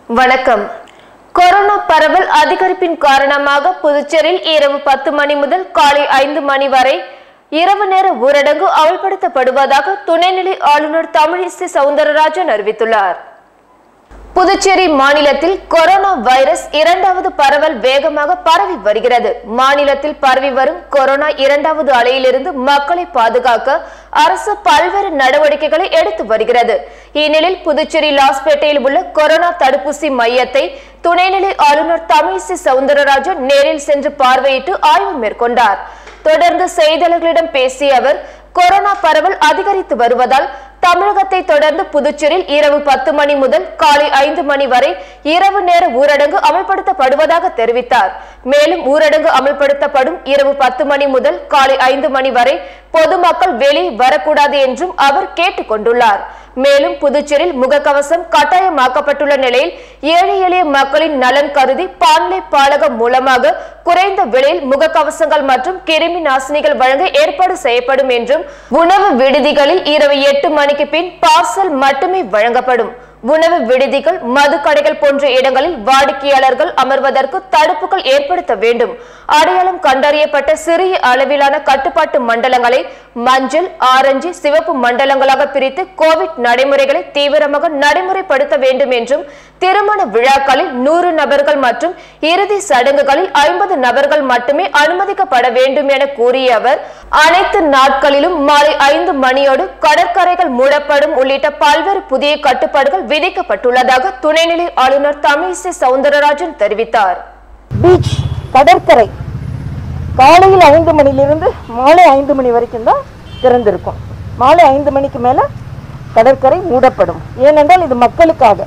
வணக்கம் கொரோனா பரவல் அதிகரிப்பின் காரணமாக புதுச்சேரியில் இரவு பத்து மணி முதல் காலை ஐந்து மணி வரை இரவு நேர ஊரடங்கு அமல்படுத்தப்படுவதாக துணைநிலை ஆளுநர் தமிழிசை சவுந்தரராஜன் அறிவித்துள்ளார் புதுச்சேரி மாநிலத்தில் கொரோனா வைரஸ் இரண்டாவது பரவல் வேகமாக பரவி வருகிறது மாநிலத்தில் பரவி வரும் கொரோனா இரண்டாவது அலையிலிருந்து மக்களை பாதுகாக்க அரசு பல்வேறு நடவடிக்கைகளை எடுத்து வருகிறது இந்நிலையில் புதுச்சேரி லாஸ்பேட்டையில் உள்ள கொரோனா தடுப்பூசி மையத்தை துணைநிலை ஆளுநர் தமிழிசை சவுந்தரராஜன் நேரில் சென்று பார்வையிட்டு ஆய்வு மேற்கொண்டார் தொடர்ந்து செய்தியாளர்களிடம் பேசிய அவர் கொரோனா பரவல் அதிகரித்து வருவதால் தமிழகத்தை தொடர்ந்து புதுச்சேரியில் இரவு பத்து மணி முதல் காலை ஐந்து மணி வரை இரவு நேர ஊரடங்கு அமல்படுத்தப்படுவதாக தெரிவித்தார் மேலும் ஊரடங்கு அமல்படுத்தப்படும் இரவு பத்து மணி முதல் காலை ஐந்து மணி வரை பொதுமக்கள் வெளியே வரக்கூடாது என்றும் அவர் கேட்டுக் கொண்டுள்ளார் மேலும் புதுச்சேரியில் முகக்கவசம் கட்டாயமாக்கப்பட்டுள்ள நிலையில் ஏழை எளிய மக்களின் நலன் கருதி பான்லை பாலகம் மூலமாக குறைந்த விலையில் முகக்கவசங்கள் மற்றும் கிருமி நாசினிகள் வழங்க ஏற்பாடு செய்யப்படும் என்றும் உணவு விடுதிகளில் இரவு எட்டு மணிக்கு பின் பார்சல் மட்டுமே வழங்கப்படும் உணவு விடுதிகள் மது கடைகள் போன்ற இடங்களில் வாடிக்கையாளர்கள் அமர்வதற்கு தடுப்புகள் ஏற்படுத்த வேண்டும் அடையாளம் கண்டறியப்பட்ட சிறிய அளவிலான கட்டுப்பாட்டு மண்டலங்களை மஞ்சள் ஆரஞ்சு சிவப்பு மண்டலங்களாக பிரித்து கோவிட் நடைமுறைகளை தீவிரமாக நடைமுறைப்படுத்த வேண்டும் என்றும் திருமண விழாக்களில் நூறு நபர்கள் மற்றும் இறுதி சடங்குகளில் ஐம்பது நபர்கள் மட்டுமே அனுமதிக்கப்பட வேண்டும் என கூறிய அவர் அனைத்து நாட்களிலும் மாலை ஐந்து மணியோடு கடற்கரைகள் மூடப்படும் உள்ளிட்ட பல்வேறு புதிய கட்டுப்பாடுகள் விதிக்கப்பட்டுள்ளதாக துணைநிலை ஆளுநர் தமிழிசை சவுந்தரராஜன் தெரிவித்தார் பீச் கடற்கரை காலையில் ஐந்து மணிலிருந்து மாலை ஐந்து மணி வரைக்கும் தான் திறந்திருக்கும் மாலை ஐந்து மணிக்கு மேலே கடற்கரை மூடப்படும் ஏனென்றால் இது மக்களுக்காக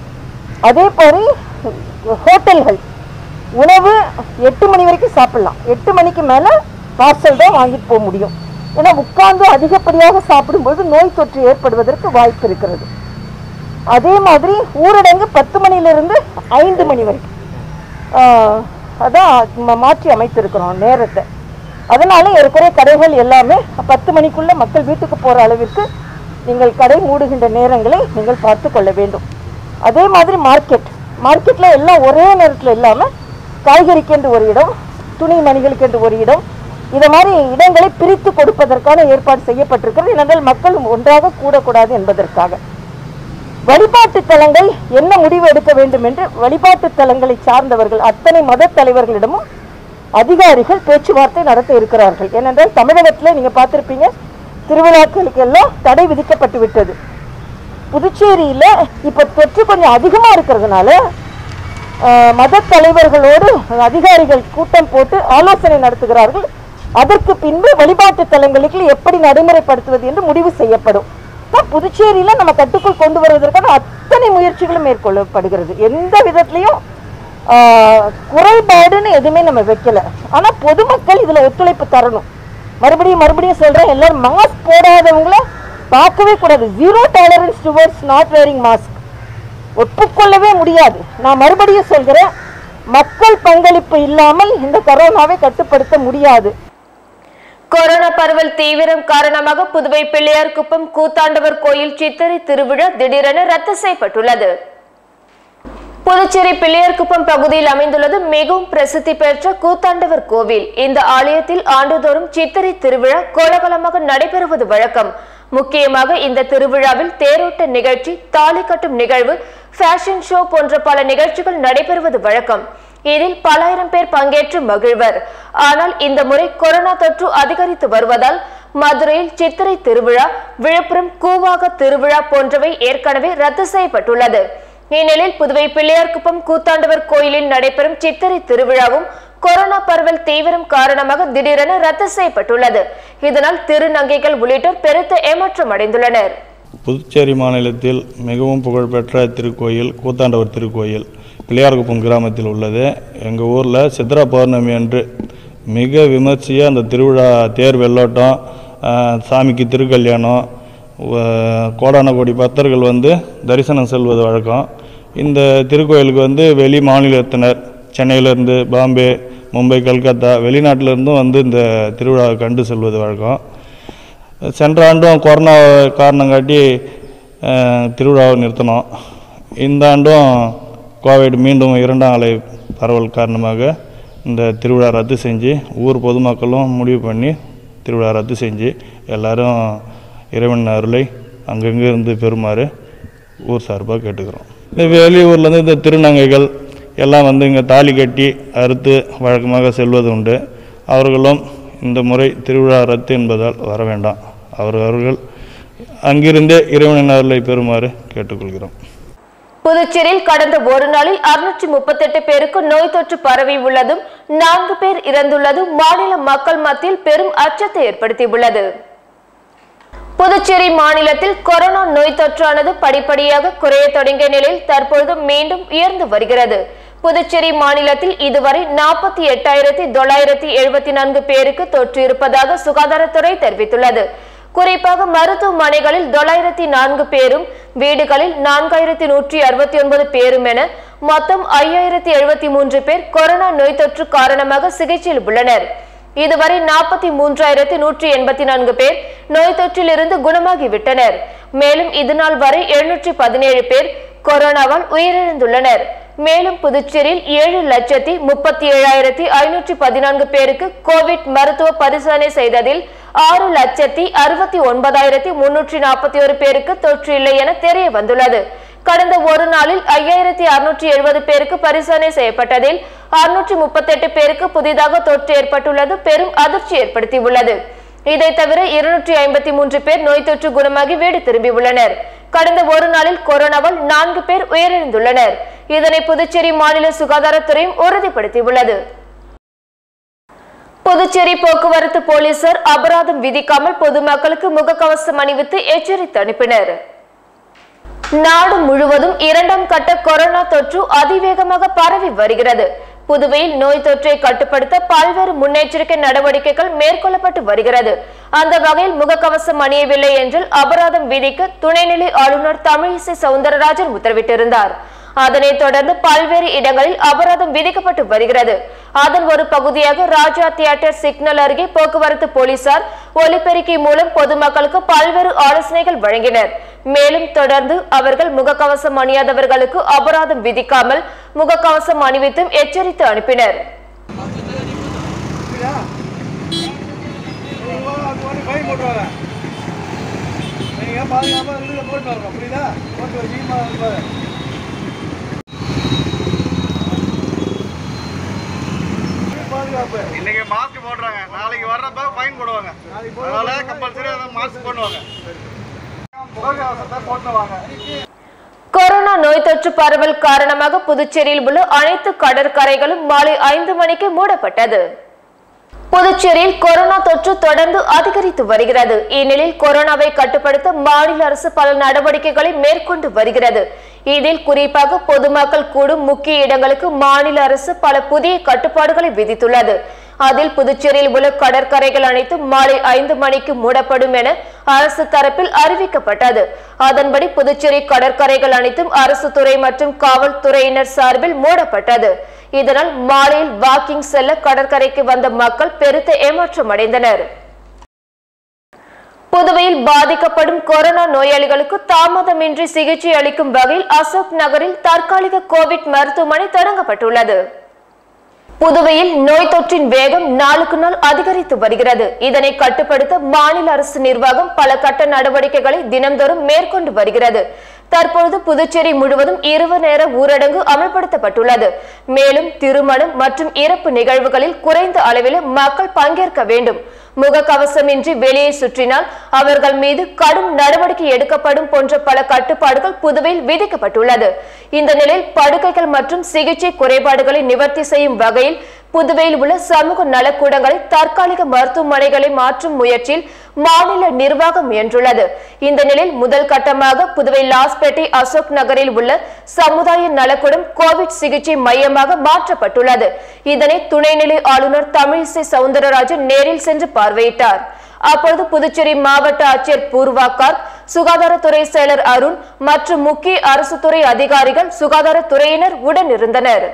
அதே மாதிரி ஹோட்டல்கள் உணவு எட்டு மணி வரைக்கும் சாப்பிடலாம் எட்டு மணிக்கு மேலே பார்சல் தான் வாங்கிட்டு போக முடியும் ஏன்னா உட்கார்ந்து அதிகப்படியாக சாப்பிடும்போது நோய் தொற்று ஏற்படுவதற்கு வாய்ப்பு இருக்கிறது அதே மாதிரி ஊரடங்கு பத்து மணிலிருந்து ஐந்து மணி வரைக்கும் ஆஹ், அதான் ம- மாற்றி அமைத்திருக்கிறோம் நேரத்தை அதனால ஏற்கனவே கடைகள் எல்லாமே பத்து மணிக்குள்ள மக்கள் வீட்டுக்கு போகிற அளவிற்கு நீங்கள் கடை மூடுகின்ற நேரங்களை நீங்கள் பார்த்து கொள்ள வேண்டும் அதே மாதிரி மார்க்கெட் மார்க்கெட்டில் எல்லாம் ஒரே நேரத்தில் இல்லாமல் காய்கறிக்கென்று ஒரு இடம் துணி மணிகளுக்கென்று ஒரு இடம் இதை மாதிரி இடங்களை பிரித்து கொடுப்பதற்கான ஏற்பாடு செய்யப்பட்டிருக்கிறது ஏனென்றால் மக்கள் ஒன்றாக கூடக்கூடாது என்பதற்காக வழிபாட்டு தலங்கள் என்ன முடிவு எடுக்க வேண்டும் என்று வழிபாட்டு தலங்களை சார்ந்தவர்கள் அத்தனை மத தலைவர்களிடமும் அதிகாரிகள் பேச்சுவார்த்தை நடத்த இருக்கிறார்கள் ஏனென்றால் தமிழகத்தில் நீங்க பார்த்திருப்பீங்க திருவிழாக்களுக்கு எல்லாம் தடை விதிக்கப்பட்டு விட்டது புதுச்சேரியில இப்ப தொற்று கொஞ்சம் அதிகமா இருக்கிறதுனால ஆஹ், மத தலைவர்களோடு அதிகாரிகள் கூட்டம் போட்டு ஆலோசனை நடத்துகிறார்கள் அதற்கு பின்பு வழிபாட்டு தலங்களுக்கு எப்படி நடைமுறைப்படுத்துவது என்று முடிவு செய்யப்படும் தான் புதுச்சேரியில நம்ம கட்டுக்குள் கொண்டு வருவதற்கான அத்தனை முயற்சிகளும் மேற்கொள்ளப்படுகிறது எந்த விதத்திலையும் ஆஹ், குறைபாடுன்னு எதுவுமே நம்ம வைக்கல ஆனா பொதுமக்கள் இதுல ஒத்துழைப்பு தரணும் மறுபடியும் மறுபடியும் சொல்றேன் எல்லாரும் மாஸ்க் போடாதவங்கள பார்க்கவே கூடாது zero tolerance towards not wearing mask ஒப்புக்கொள்ளவே முடியாது நான் மறுபடியும் சொல்கிறேன் மக்கள் பங்களிப்பு இல்லாமல் இந்த கரோனாவை கட்டுப்படுத்த முடியாது கொரோனா பரவல் தீவிரம் காரணமாக புதுவை பிள்ளையார் குப்பம் கூத்தாண்டவர் கோயில் சித்திரை திருவிழா திடீரென ரத்து செய்யப்பட்டுள்ளது புதுச்சேரி பிள்ளையார்குப்பம் பகுதியில் அமைந்துள்ளது மிகவும் பிரசித்தி பெற்ற கூத்தாண்டவர் கோவில் இந்த ஆலயத்தில் ஆண்டுதோறும் சித்திரை திருவிழா கோலாகலமாக நடைபெறுவது வழக்கம் முக்கியமாக இந்த திருவிழாவில் தேரோட்ட நிகழ்ச்சி தாலி கட்டும் நிகழ்வு ஃபேஷன் ஷோ போன்ற பல நிகழ்ச்சிகள் நடைபெறுவது வழக்கம் இதில் பலாயிரம் பேர் பங்கேற்று மகிழ்வர் ஆனால் இந்த முறை கொரோனா தொற்று அதிகரித்து வருவதால் மதுரையில் சித்திரை திருவிழா விழுப்புரம் கூவாக திருவிழா போன்றவை ஏற்கனவே ரத்து செய்யப்பட்டுள்ளது இந்நிலையில் புதுவை பிள்ளையார்குப்பம் கூத்தாண்டவர் கோயிலில் நடைபெறும் சித்திரை திருவிழாவும் கொரோனா பரவல் தீவிரம் காரணமாக திடீரென ரத்து செய்யப்பட்டுள்ளது இதனால் திருநங்கைகள் உள்ளிட்டோர் பெருத்த ஏமாற்றம் அடைந்துள்ளனர் புதுச்சேரி மாநிலத்தில் மிகவும் புகழ்பெற்ற திருக்கோயில் கூத்தாண்டவர் திருக்கோயில் பிள்ளையார்குப்பம் கிராமத்தில் உள்ளது எங்கள் ஊரில் சித்ரா பௌர்ணமி அன்று மிக விமர்சையாக அந்த திருவிழா தேர் வெள்ளோட்டம் ஆஹ், சாமிக்கு திருக்கல்யாணம் வ- கோடான கோடி பக்தர்கள் வந்து தரிசனம் செல்வது வழக்கம் இந்த திருக்கோயிலுக்கு வந்து வெளி மாநிலத்தினர் சென்னையிலேருந்து பாம்பே மும்பை கல்கத்தா வெளிநாட்டிலேருந்தும் வந்து இந்த திருவிழாவை கண்டு செல்வது வழக்கம் சென்ற ஆண்டும் கொரோனா காரணம் காட்டி அஹ், திருவிழாவை நிறுத்தினோம் இந்த ஆண்டும் கோவிட் மீண்டும் இரண்டாம் அலை பரவல் காரணமாக இந்த திருவிழா ரத்து செஞ்சு ஊர் பொதுமக்களும் முடிவு பண்ணி திருவிழா ரத்து செஞ்சு எல்லாரும் இறைவன் அருளை அங்கங்கே இருந்து பெறுமாறு ஊர் சார்பாக கேட்டுக்கிறோம் இந்த வெளியூர்லேருந்து இந்த திருநங்கைகள் எல்லாம் வந்து இங்கே தாலி கட்டி அறுத்து வழக்கமாக செல்வது உண்டு அவர்களும் இந்த முறை திருவிழா ரத்து என்பதால் வர வேண்டாம் அவர் அவர்கள் அங்கிருந்தே இறைவனின் அருளை பெறுமாறு கேட்டுக்கொள்கிறோம் புதுச்சேரியில் கடந்த ஒரு நாளில் அறுநூற்றி முப்பத்தெட்டு பேருக்கு நோய் தொற்று பரவி உள்ளதும் நான்கு பேர் இறந்துள்ளதும் மாநில மக்கள் மத்தியில் பெரும் அச்சத்தை ஏற்படுத்தியுள்ளது புதுச்சேரி மாநிலத்தில் கொரோனா நோய் தொற்றானது படிப்படியாக குறைய தொடங்கிய நிலையில் தற்பொழுது மீண்டும் உயர்ந்து வருகிறது புதுச்சேரி மாநிலத்தில் இதுவரை நாற்பத்தி எட்டாயிரத்தி தொள்ளாயிரத்தி எழுபத்தி நான்கு பேருக்கு தொற்று இருப்பதாக சுகாதாரத்துறை தெரிவித்துள்ளது குறிப்பாக மருத்துவமனைகளில் தொள்ளாயிரத்தி நான்கு பேரும் வீடுகளில் நான்காயிரத்தி நூற்றி அறுபத்தி ஒன்பது பேரும் என மொத்தம் ஐயாயிரத்தி எழுபத்தி மூன்று பேர் கொரோனா நோய் தொற்று காரணமாக சிகிச்சையில் உள்ளனர் இதுவரை நாற்பத்தி மூன்றாயிரத்தி நூற்றி எண்பத்தி நான்கு பேர் நோய் தொற்றிலிருந்து குணமாகிவிட்டனர் மேலும் இதுநாள் வரை எழுநூற்றி பதினேழு பேர் கொரோனாவால் உயிரிழந்துள்ளனர் மேலும் புதுச்சேரியில் ஏழு லட்சத்தி முப்பத்தி ஏழாயிரத்தி ஐநூற்றி பதினான்கு பேருக்கு கோவிட் மருத்துவ பரிசோதனை செய்ததில் ஆறு லட்சத்தி அறுபத்தி ஒன்பதாயிரத்தி முன்னூற்றி நாற்பத்தி ஒரு பேருக்கு தொற்று இல்லை என தெரிய வந்துள்ளது கடந்த ஒரு நாளில் ஐயாயிரத்தி அறுநூற்றி எழுபது பேருக்கு பரிசோதனை செய்யப்பட்டதில் அறுநூற்றி முப்பத்தெட்டு பேருக்கு புதிதாக தொற்று ஏற்பட்டுள்ளது பெரும் அதிர்ச்சி ஏற்படுத்தியுள்ளது இதை தவிர இருநூற்றி ஐம்பத்தி மூன்று பேர் நோய் தொற்று குணமாகி வீடு திரும்பியுள்ளனர் கடந்த ஒரு நாளில் கொரோனாவால் நான்கு பேர் உயிரிழந்துள்ளனர் இதனை புதுச்சேரி மாநில சுகாதாரத்துறையும் உறுதிப்படுத்தியுள்ளது புதுச்சேரி போக்குவரத்து போலீசார் அபராதம் விதிக்காமல் பொதுமக்களுக்கு முகக்கவசம் அணிவித்து எச்சரித்து அனுப்பினர் நாடு முழுவதும் இரண்டாம் கட்ட கொரோனா தொற்று அதிவேகமாக பரவி வருகிறது புதுவையில் நோய் தொற்றை கட்டுப்படுத்த பல்வேறு முன்னெச்சரிக்கை நடவடிக்கைகள் மேற்கொள்ளப்பட்டு வருகிறது அந்த வகையில் முகக்கவசம் அணியவில்லை என்றால் அபராதம் விதிக்க துணைநிலை ஆளுநர் தமிழிசை சவுந்தரராஜன் உத்தரவிட்டிருந்தார் அதனைத் தொடர்ந்து பல்வேறு இடங்களில் அபராதம் விதிக்கப்பட்டு வருகிறது அதன் ஒரு பகுதியாக ராஜா தியேட்டர் சிக்னல் அருகே போக்குவரத்து போலீசார் ஒலிபெருக்கி மூலம் பொதுமக்களுக்கு பல்வேறு ஆலோசனைகள் வழங்கினர் மேலும் தொடர்ந்து அவர்கள் முகக்கவசம் அணியாதவர்களுக்கு அபராதம் விதிக்காமல் முகக்கவசம் அணிவித்தும் எச்சரித்து அனுப்பினர் ஃபைன் போட்டுருவாங்க நீங்கள் பாதுகாப்பாக இதில் போட்டு வரணும் புரியுதா போட்டு வச்சுக்கமா இருப்பாரு பாதுகாப்பு இன்னைக்கு மாஸ்க் போடுறாங்க நாளைக்கு வர்றப்ப ஃபைன் போடுவாங்க அதனால கம்பல்சரி மாஸ்க் போடுவாங்க முகக்கவசத்தை போட்டு வாங்க கொரோனா நோய் தொற்று பரவல் காரணமாக புதுச்சேரியில் உள்ள அனைத்து கடற்கரைகளும் மாலை ஐந்து மணிக்கு மூடப்பட்டது புதுச்சேரியில் கொரோனா தொற்று தொடர்ந்து அதிகரித்து வருகிறது இந்நிலையில் கொரோனாவை கட்டுப்படுத்த மாநில அரசு பல நடவடிக்கைகளை மேற்கொண்டு வருகிறது இதில் குறிப்பாக பொதுமக்கள் கூடும் முக்கிய இடங்களுக்கு மாநில அரசு பல புதிய கட்டுப்பாடுகளை விதித்துள்ளது அதில் புதுச்சேரியில் உள்ள கடற்கரைகள் அனைத்தும் மாலை ஐந்து மணிக்கு மூடப்படும் என அரசு தரப்பில் அறிவிக்கப்பட்டது அதன்படி புதுச்சேரி கடற்கரைகள் அனைத்தும் அரசு துறை மற்றும் காவல்துறையினர் சார்பில் மூடப்பட்டது இதனால் மாலையில் வாக்கிங் செல்ல கடற்கரைக்கு வந்த மக்கள் பெருத்த ஏமாற்றம் அடைந்தனர் புதுவையில் பாதிக்கப்படும் கொரோனா நோயாளிகளுக்கு தாமதமின்றி சிகிச்சை அளிக்கும் வகையில் அசோக் நகரில் தற்காலிக கோவிட் மருத்துவமனை தொடங்கப்பட்டுள்ளது புதுவையில் நோய் தொற்றின் வேகம் நாளுக்கு நாள் அதிகரித்து வருகிறது இதனை கட்டுப்படுத்த மாநில அரசு நிர்வாகம் பல கட்ட நடவடிக்கைகளை தினம்தோறும் மேற்கொண்டு வருகிறது தற்பொழுது புதுச்சேரி முழுவதும் இரவு நேர ஊரடங்கு அமல்படுத்தப்பட்டுள்ளது மேலும் திருமணம் மற்றும் இறப்பு நிகழ்வுகளில் குறைந்த அளவில் மக்கள் பங்கேற்க வேண்டும் முகக்கவசமின்றி வெளியே சுற்றினால் அவர்கள் மீது கடும் நடவடிக்கை எடுக்கப்படும் போன்ற பல கட்டுப்பாடுகள் புதுவையில் விதிக்கப்பட்டுள்ளது இந்த நிலையில் படுக்கைகள் மற்றும் சிகிச்சை குறைபாடுகளை நிவர்த்தி செய்யும் வகையில் புதுவையில் உள்ள சமூக நலக்கூடங்களை தற்காலிக மருத்துவமனைகளை மாற்றும் முயற்சியில் மாநில நிர்வாகம் முயன்றுள்ளது இந்த நிலையில் முதல் கட்டமாக புதுவை லாஸ்பேட்டை அசோக் நகரில் உள்ள சமுதாய நலக்கூடம் கோவிட் சிகிச்சை மையமாக மாற்றப்பட்டுள்ளது இதனை துணைநிலை ஆளுநர் தமிழிசை சவுந்தரராஜன் நேரில் சென்று பார்வையிட்டார் அப்பொழுது புதுச்சேரி மாவட்ட ஆட்சியர் பூர்வாக்கார் சுகாதாரத்துறை செயலர் அருண் மற்றும் முக்கிய அரசு துறை அதிகாரிகள் சுகாதாரத்துறையினர் உடன் இருந்தனர்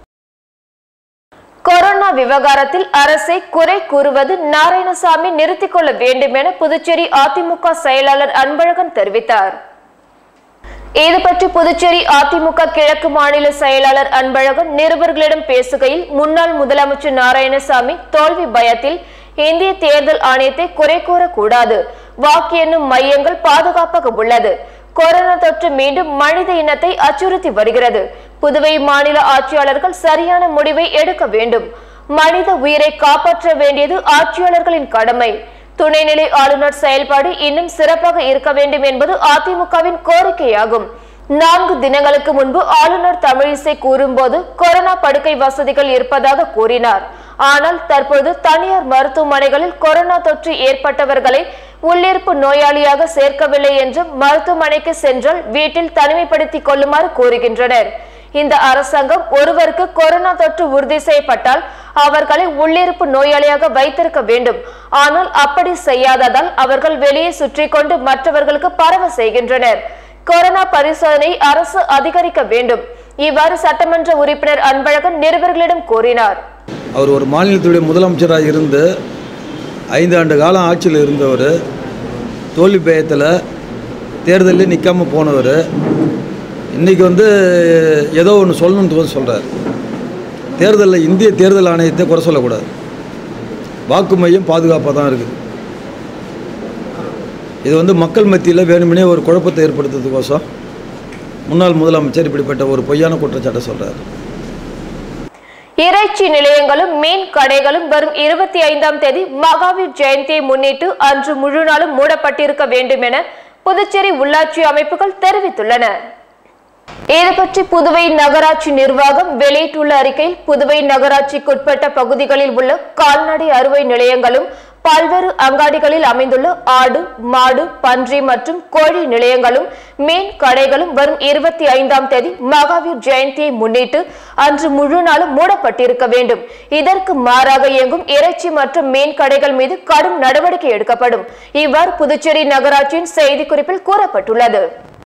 கொரோனா விவகாரத்தில் அரசை குறை கூறுவது நாராயணசாமி நிறுத்திக் கொள்ள வேண்டும் என புதுச்சேரி அதிமுக செயலாளர் அன்பழகன் தெரிவித்தார் இது பற்றி புதுச்சேரி அதிமுக கிழக்கு மாநில செயலாளர் அன்பழகன் நிருபர்களிடம் பேசுகையில் முன்னாள் முதலமைச்சர் நாராயணசாமி தோல்வி பயத்தில் இந்திய தேர்தல் ஆணையத்தை குறை கூறக்கூடாது வாக்கு எண்ணும் மையங்கள் பாதுகாப்பாக உள்ளது கொரோனா தொற்று மீண்டும் மனித இனத்தை அச்சுறுத்தி வருகிறது புதுவை மாநில ஆட்சியாளர்கள் சரியான முடிவை எடுக்க வேண்டும் மனித உயிரை காப்பாற்ற வேண்டியது ஆட்சியாளர்களின் கடமை துணைநிலை ஆளுநர் செயல்பாடு இன்னும் சிறப்பாக இருக்க வேண்டும் என்பது அதிமுகவின் கோரிக்கையாகும் நான்கு தினங்களுக்கு முன்பு ஆளுநர் தமிழிசை கூறும்போது கொரோனா படுக்கை வசதிகள் இருப்பதாக கூறினார் ஆனால் தற்போது தனியார் மருத்துவமனைகளில் கொரோனா தொற்று ஏற்பட்டவர்களை உள்ளிருப்பு நோயாளியாக சேர்க்கவில்லை என்றும் மருத்துவமனைக்கு சென்றால் வீட்டில் தனிமைப்படுத்திக் கொள்ளுமாறு கூறுகின்றனர் இந்த அரசாங்கம் ஒருவருக்கு கொரோனா தொற்று உறுதி செய்யப்பட்டால் அவர்களை உள்ளிருப்பு நோயாளியாக வைத்திருக்க வேண்டும் ஆனால் அப்படி செய்யாததால் அவர்கள் வெளியே சுற்றி கொண்டு மற்றவர்களுக்கு பரவ செய்கின்றனர் கொரோனா பரிசோதனை அரசு அதிகரிக்க வேண்டும் இவ்வாறு சட்டமன்ற உறுப்பினர் அன்பழகன் நிருபர்களிடம் கூறினார் அவர் ஒரு மாநிலத்துடைய முதலமைச்சராக இருந்து ஐந்து ஆண்டு காலம் ஆட்சியில் இருந்தவர் தோல்வி பயத்தில் தேர்தலில் நிற்காம போனவர் இன்றைக்கி வந்து ஏதோ ஒன்று சொல்லணும்னு சொல்கிறார் தேர்தலில் இந்திய தேர்தல் ஆணையத்தை குறை சொல்லக்கூடாது வாக்கு மையம் பாதுகாப்பாக தான் இருக்குது இது வந்து மக்கள் மத்தியில் வேணுமனே ஒரு குழப்பத்தை ஏற்படுத்துறதுக்கோசம் முன்னாள் முதலமைச்சர் இப்படிப்பட்ட ஒரு பொய்யான குற்றச்சாட்டை சொல்கிறார் இறைச்சி நிலையங்களும் மீன் கடைகளும் வரும் இருபத்தி ஐந்தாம் தேதி மகாவீர் ஜெயந்தியை முன்னிட்டு அன்று முழு நாளும் மூடப்பட்டிருக்க வேண்டும் என புதுச்சேரி உள்ளாட்சி அமைப்புகள் தெரிவித்துள்ளன இது பற்றி புதுவை நகராட்சி நிர்வாகம் வெளியிட்டுள்ள அறிக்கையில் புதுவை நகராட்சிக்குட்பட்ட பகுதிகளில் உள்ள கால்நடை அறுவை நிலையங்களும் பல்வேறு அங்காடிகளில் அமைந்துள்ள ஆடு மாடு பன்றி மற்றும் கோழி நிலையங்களும் மீன் கடைகளும் வரும் இருபத்தி ஐந்தாம் தேதி மகாவீர் ஜெயந்தியை முன்னிட்டு அன்று முழு நாளும் மூடப்பட்டிருக்க வேண்டும் இதற்கு மாறாக இயங்கும் இறைச்சி மற்றும் மீன் கடைகள் மீது கடும் நடவடிக்கை எடுக்கப்படும் இவ்வாறு புதுச்சேரி நகராட்சியின் செய்திக்குறிப்பில் கூறப்பட்டுள்ளது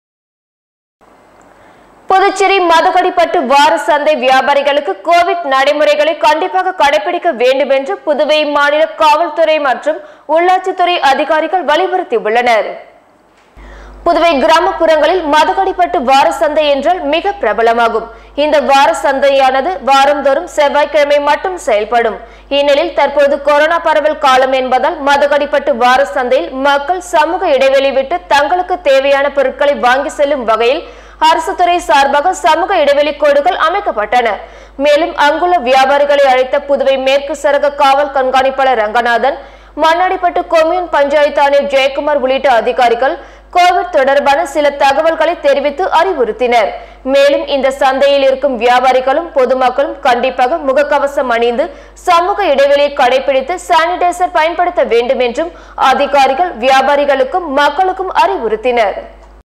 புதுச்சேரி மதுகடிப்பட்டு வார சந்தை வியாபாரிகளுக்கு கோவிட் நடைமுறைகளை கண்டிப்பாக கடைபிடிக்க வேண்டும் என்று புதுவை மாநில காவல்துறை மற்றும் உள்ளாட்சித்துறை அதிகாரிகள் வலியுறுத்தியுள்ளனர் புதுவை கிராமப்புறங்களில் மதுகடிப்பட்டு வார சந்தை என்றால் மிக பிரபலமாகும் இந்த வார சந்தையானது வாரந்தோறும் செவ்வாய்க்கிழமை மட்டும் செயல்படும் இந்நிலையில் தற்போது கொரோனா பரவல் காலம் என்பதால் மதுகடிப்பட்டு வார சந்தையில் மக்கள் சமூக இடைவெளி விட்டு தங்களுக்கு தேவையான பொருட்களை வாங்கி செல்லும் வகையில் அரசு துறை சார்பாக சமூக இடைவெளி கோடுகள் அமைக்கப்பட்டன மேலும் அங்குள்ள வியாபாரிகளை அழைத்த புதுவை மேற்கு சரக காவல் கண்காணிப்பாளர் ரங்கநாதன் மண்ணாடிப்பட்டு கொம்யூன் பஞ்சாயத்து ஆணையர் ஜெயக்குமார் உள்ளிட்ட அதிகாரிகள் கோவிட் தொடர்பான சில தகவல்களை தெரிவித்து அறிவுறுத்தினர் மேலும் இந்த சந்தையில் இருக்கும் வியாபாரிகளும் பொதுமக்களும் கண்டிப்பாக முகக்கவசம் அணிந்து சமூக இடைவெளியை கடைபிடித்து சானிடைசர் பயன்படுத்த வேண்டும் என்றும் அதிகாரிகள் வியாபாரிகளுக்கும் மக்களுக்கும் அறிவுறுத்தினர்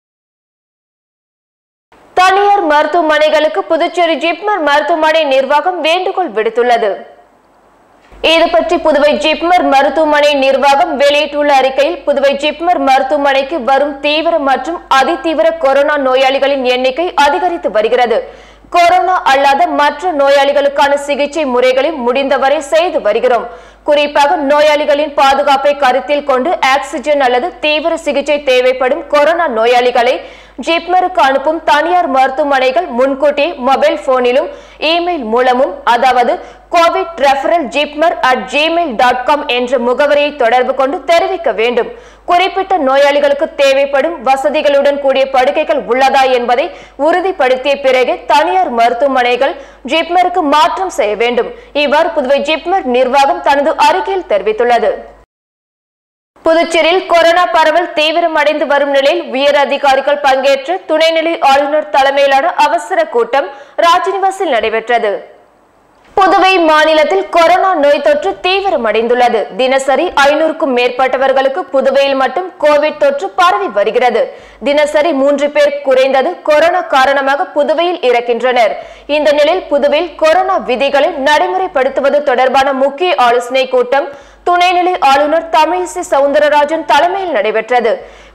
தனியார் மருத்துவமனைகளுக்கு புதுச்சேரி ஜிப்மர் மருத்துவமனை நிர்வாகம் வேண்டுகோள் விடுத்துள்ளது இது பற்றி புதுவை ஜிப்மர் மருத்துவமனை நிர்வாகம் வெளியிட்டுள்ள அறிக்கையில் புதுவை ஜிப்மர் மருத்துவமனைக்கு வரும் தீவிர மற்றும் அதிதீவிர கொரோனா நோயாளிகளின் எண்ணிக்கை அதிகரித்து வருகிறது கொரோனா அல்லாத மற்ற நோயாளிகளுக்கான சிகிச்சை முறைகளை முடிந்தவரை செய்து வருகிறோம் குறிப்பாக நோயாளிகளின் பாதுகாப்பை கருத்தில் கொண்டு ஆக்சிஜன் அல்லது தீவிர சிகிச்சை தேவைப்படும் கொரோனா நோயாளிகளை ஜிப்மருக்கு அனுப்பும் தனியார் மருத்துவமனைகள் முன்கூட்டியே மொபைல் போனிலும் இமெயில் மூலமும் அதாவது covid referral JIPMER at Gmail dot com என்ற முகவரியை தொடர்பு கொண்டு தெரிவிக்க வேண்டும் குறிப்பிட்ட நோயாளிகளுக்கு தேவைப்படும் வசதிகளுடன் கூடிய படுக்கைகள் உள்ளதா என்பதை உறுதிப்படுத்திய பிறகு தனியார் மருத்துவமனைகள் ஜிப்மருக்கு மாற்றம் செய்ய வேண்டும் இவ்வாறு புதுவை ஜிப்மர் நிர்வாகம் தனது அறிக்கையில் தெரிவித்துள்ளது புதுச்சேரியில் கொரோனா பரவல் தீவிரமடைந்து வரும் நிலையில் உயர் அதிகாரிகள் பங்கேற்ற துணைநிலை ஆளுநர் தலைமையிலான அவசர கூட்டம் ராஜ்நிவாசில் நடைபெற்றது புதுவை மாநிலத்தில் கொரோனா நோய் தொற்று தீவிரமடைந்துள்ளது தினசரி ஐநூறுக்கும் மேற்பட்டவர்களுக்கு புதுவையில் மட்டும் கோவிட் தொற்று பரவி வருகிறது தினசரி மூன்று பேர் குறைந்தது கொரோனா காரணமாக புதுவையில் இறக்கின்றனர் இந்த நிலையில் புதுவையில் கொரோனா விதிகளை நடைமுறைப்படுத்துவது தொடர்பான முக்கிய ஆலோசனை கூட்டம் துணைநிலை ஆளுநர் தமிழிசை சவுந்தரராஜன் தலைமையில் நடைபெற்றது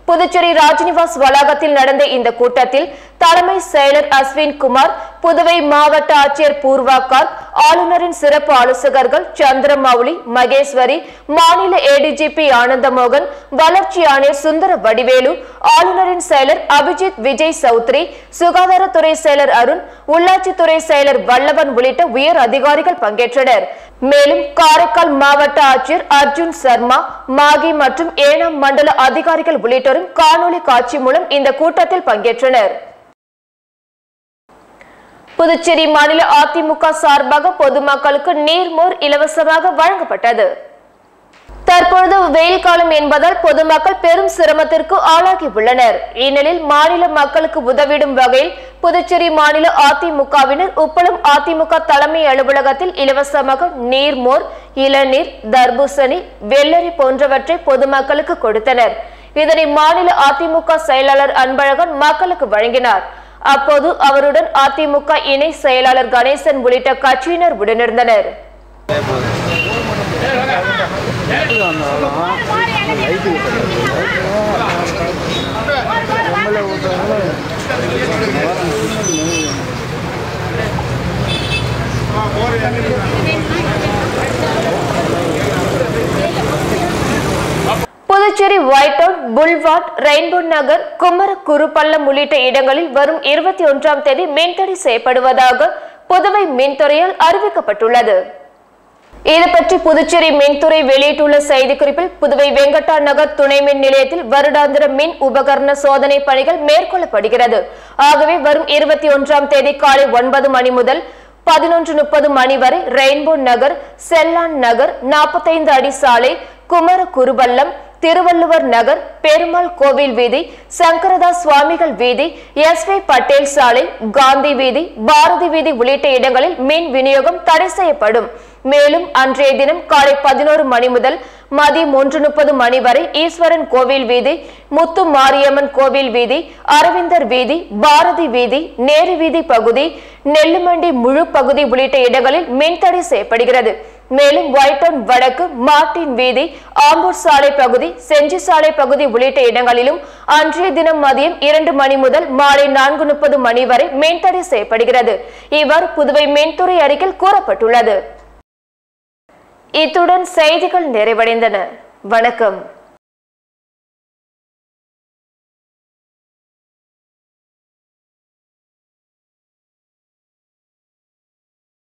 புதுச்சேரி ராஜ்நிவாஸ் வளாகத்தில் நடந்த இந்த கூட்டத்தில் தலைமை செயலர் அஸ்வின் குமார் புதுவை மாவட்ட ஆட்சியர் பூர்வாக்கார் ஆளுநரின் சிறப்பு ஆலோசகர்கள் சந்திரமௌலி மகேஸ்வரி மாநில ஏடிஜிபி ஆனந்தமோகன் வளர்ச்சி ஆணையர் சுந்தர வடிவேலு ஆளுநரின் செயலர் அபிஜித் விஜய் சௌத்ரி சுகாதாரத்துறை செயலர் அருண் உள்ளாட்சித்துறை செயலர் வல்லவன் உள்ளிட்ட உயர் அதிகாரிகள் பங்கேற்றனர் மேலும் காரைக்கால் மாவட்ட ஆட்சியர் அர்ஜுன் சர்மா மாகி மற்றும் ஏனாம் மண்டல அதிகாரிகள் உள்ளிட்டோரும் காணொலி காட்சி மூலம் இந்த கூட்டத்தில் பங்கேற்றனர் புதுச்சேரி மாநில அதிமுக சார்பாக பொதுமக்களுக்கு நீர்மோர் இலவசமாக வழங்கப்பட்டது தற்பொழுது வெயில் காலம் என்பதால் பொதுமக்கள் பெரும் சிரமத்திற்கு ஆளாகி உள்ளனர் இந்நிலையில் மாநில மக்களுக்கு உதவிடும் வகையில் புதுச்சேரி மாநில அதிமுகவினர் உப்பளம் அதிமுக தலைமை அலுவலகத்தில் இலவசமாக நீர்மோர் இளநீர் தர்பூசணி வெள்ளரி போன்றவற்றை பொதுமக்களுக்கு கொடுத்தனர் இதனை மாநில அதிமுக செயலாளர் அன்பழகன் மக்களுக்கு வழங்கினார் அப்போது அவருடன் அதிமுக இணை செயலாளர் கணேசன் உள்ளிட்ட கட்சியினர் உடனிருந்தனர் Puducherry white town boulevard rainbow Nagar Kumaraguruppallam உள்ளிட்ட இடங்களில் வரும் இருபத்தி ஒன்றாம் தேதி மின்தடை செய்யப்படுவதாக புதுவை மின்துறையால் அறிவிக்கப்பட்டுள்ளது இது பற்றி புதுச்சேரி மின்துறை வெளியிட்டுள்ள செய்திக்குறிப்பில் புதுவை வெங்கட்டா நகர் துணை மின் நிலையத்தில் வருடாந்திர மின் உபகரண சோதனை பணிகள் மேற்கொள்ளப்படுகிறது ஆகவே வரும் இருபத்தி ஒன்றாம் தேதி காலை ஒன்பது மணி முதல் பதினொன்று முப்பது மணி வரை ரெயின்போ நகர் செல்லான் நகர் நாற்பத்தைந்து அடி சாலை குமர குருபல்லம் திருவள்ளுவர் நகர் பெருமாள் கோவில் வீதி சங்கரதாஸ் சுவாமிகள் வீதி எஸ் வி பட்டேல் சாலை காந்தி வீதி பாரதி வீதி உள்ளிட்ட இடங்களில் மின் விநியோகம் தடை செய்யப்படும் மேலும் அன்றைய தினம் காலை பதினோரு மணி முதல் மதியம் ஒன்று முப்பது மணி வரை ஈஸ்வரன் கோவில் வீதி முத்து மாரியம்மன் கோவில் வீதி அரவிந்தர் வீதி பாரதி வீதி நேரு வீதி பகுதி நெல்லுமண்டி முழு பகுதி உள்ளிட்ட இடங்களில் மின்தடை செய்யப்படுகிறது மேலும் ஒயிட்டவுன் வடக்கு மார்டின் வீதி ஆம்பூர் சாலை பகுதி செஞ்சி சாலை பகுதி உள்ளிட்ட இடங்களிலும் அன்றைய தினம் மதியம் இரண்டு மணி முதல் மாலை நான்கு முப்பது மணி வரை மின்தடை செய்யப்படுகிறது இவ்வாறு புதுவை மின்துறை அறிக்கையில் கூறப்பட்டுள்ளது இத்துடன் செய்திகள் நிறைவடைந்தன வணக்கம்